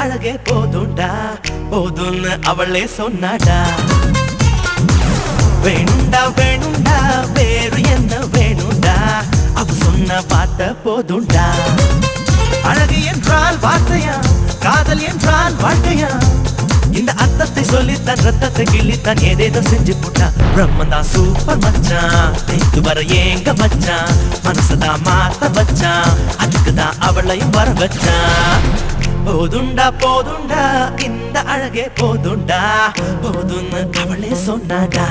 அழகே போதும்டா போதும்னு அவளே சொன்னாடா வேணுண்டா வேணுண்டா வேறு என்ன வேணுண்டா அவ சொன்ன பார்த்த போதும்டா அழகு என்றால் வார்த்தையா காதல் என்றால் வாழ்க்கையா இந்த அர்த்தத்தை சொல்லி தன் ரத்தத்தை கிள்ளித்தான் ஏதேதோ செஞ்சு போட்டா பிரம்மன் சூப்பர் மச்சான் தேய்த்து வர ஏங்க மச்சான் மனசதான் மாத்த வச்சான் அதுக்கு தான் அவளையும் வர வச்சான் போதுண்டா போதுண்டா இந்த அழகே போதுண்டா போதுன்னு அவளே சொன்னாடா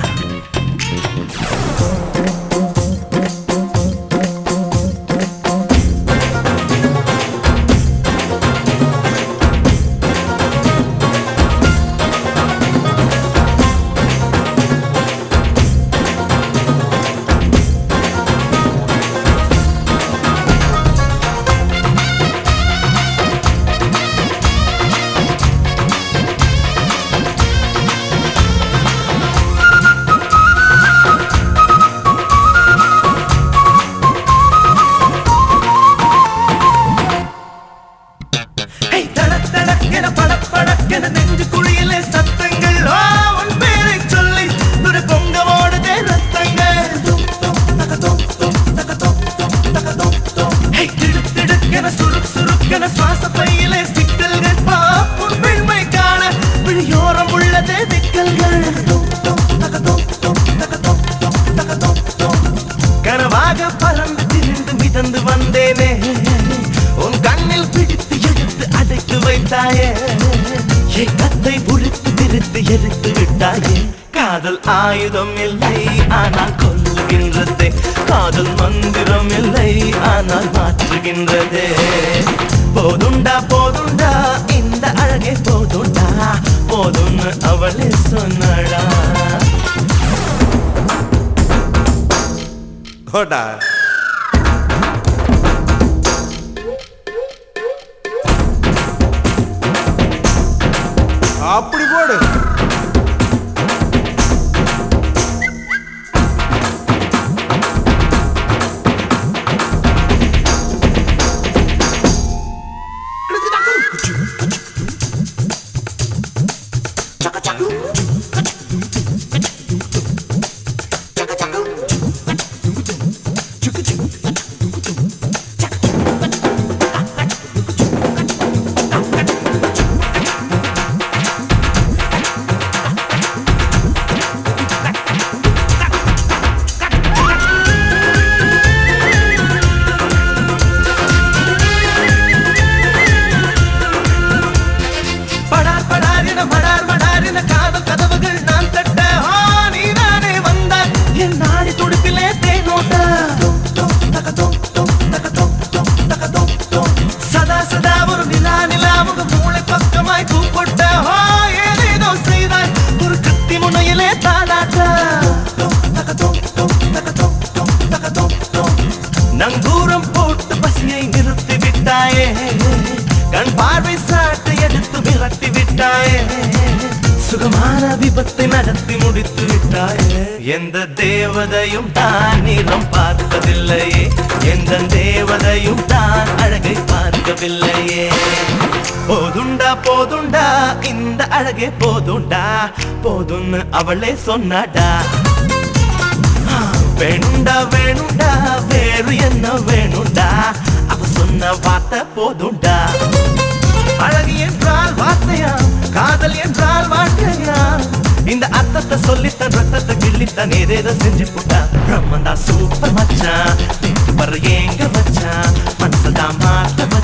ஹேய், தடக் தடக்கென படக் படக்கென நெஞ்சு குழியிலே சத்தங்கள் ஆ, உன் பேரைச் சொல்லி துரு பொங்க ஓடுதே ரத்தங்கள். தும், தும், தக, தும், தும், தக, தும், தும், தக, தும், தும். ஹேய், திடுக் திடுக்கென சுருக் சுருக்கென சுவாச பையிலே சிக்கல்கள் ஆ, உன் பெண்மை காண விழியோரம் உள்ளதே விக்கல்கள். தும், தும், தக, தும், தும், தக, தும், தும், தக, தும், தும். கனவாக பறந்து திரிந்து மிதந்து வந்தேனே உன் கண்ணில் பிடித்து எடுத்து அடைத்து வைத்தாயே என் கத்தை உரித்து திரித்து எரித்து விட்டாயே காதல் ஆயுதம் இல்லை ஆனால் கொல்லுகின்றதே காதல் மந்திரம் இல்லை ஆனால் மாற்றுகின்றதே போதுண்டா போதுண்டா இந்த அழகே போதுண்டா போதும்னு அவளே சொன்னடா போடா அப்படி போடு படார் படார் என மடார் மடார் என காதல் கதவுகள் நான் தட்ட ஆ, நீதானே வந்தாய் என் நாடி துடிப்பிலே தேனோட்ட சதா சதா ஒரு நிலா நிலா முக மூளை பக்கமாய் கூப்பிட்ட ஆ, ஏதேதோ செய்தாய் ஒரு கத்தி முனையிலே தாளாட்ட நங்கூரம் போட்டு பசியை நிறுத்தி விட்டாயே கண் பார்வை சாட்டை எடுத்து மிரட்டி விட்டாயே சுகமான விபத்தை நடத்தி முடித்து விட்டாயே எந்த தேவதையும் தான் நிறம் பார்ப்பதில்லையே எந்த தேவதையும் தான் அழகை பார்க்கவில்லையே போதுண்டா போதுண்டா இந்த அழகே போதுண்டா போதும்னு அவளே சொன்னாடா வேணுண்டா வேணுண்டா வேறு என்ன வேணுண்டா அவ சொன்ன வார்த்தை போதுண்டா அழகு என்றால் வார்த்தையா காதல் என்றால் வாழ்க்கையா இந்த அர்த்தத்தை சொல்லித்தான் ரத்தத்தை கிள்ளித்தான் ஏதேதோ செஞ்சு போட்டா பிரம்மன் தான் சூப்பர் மச்சான் வர ஏங்க வச்சான் மனசதான் மாத்த